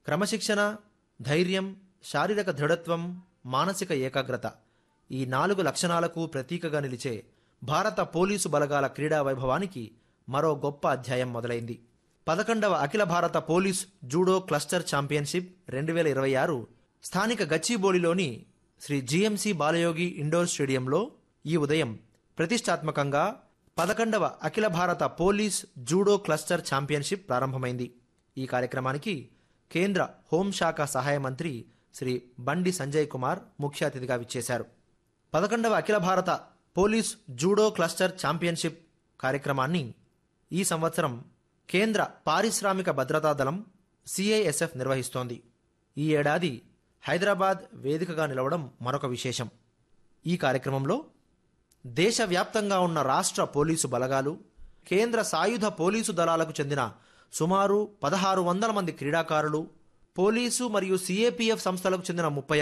క్రమశిక్షణ ధైర్యం శారీరక దృఢత్వం మానసిక ఏకాగ్రత ఈ నాలుగు లక్షణాలకు ప్రతీకగా నిలిచే భారత పోలీసు బలగాల క్రీడా వైభవానికి మరో గొప్ప అధ్యాయం మొదలైంది పదకొండవ అఖిల భారత పోలీస్ జూడో క్లస్టర్ ఛాంపియన్షిప్ రెండు వేల ఇరవై ఆరు స్థానిక గచ్చిబౌలిలోని శ్రీ జిఎంసి బాలయోగి ఇండోర్ స్టేడియంలో ఈ ఉదయం ప్రతిష్టాత్మకంగా పదకొండవ అఖిల భారత పోలీస్ జూడో క్లస్టర్ ఛాంపియన్షిప్ ప్రారంభమైంది ఈ కార్యక్రమానికి కేంద్ర హోంశాఖ సహాయ మంత్రి శ్రీ బండి సంజయ్ కుమార్ ముఖ్య అతిథిగా విచ్చేశారు పదకొండవ అఖిల భారత పోలీస్ జూడో క్లస్టర్ ఛాంపియన్షిప్ కార్యక్రమాన్ని ఈ సంవత్సరం కేంద్ర పారిశ్రామిక భద్రతా దళం సిఐఎస్ఎఫ్ నిర్వహిస్తోంది ఈ ఏడాది హైదరాబాద్ వేదికగా నిలవడం మరొక విశేషం ఈ కార్యక్రమంలో దేశవ్యాప్తంగా ఉన్న రాష్ట్ర పోలీసు బలగాలు కేంద్ర సాయుధ పోలీసు దళాలకు చెందిన సుమారు పదహారు వందల మంది క్రీడాకారులు పోలీసు మరియు సిఏపిఎఫ్ సంస్థలకు చెందిన ముప్పై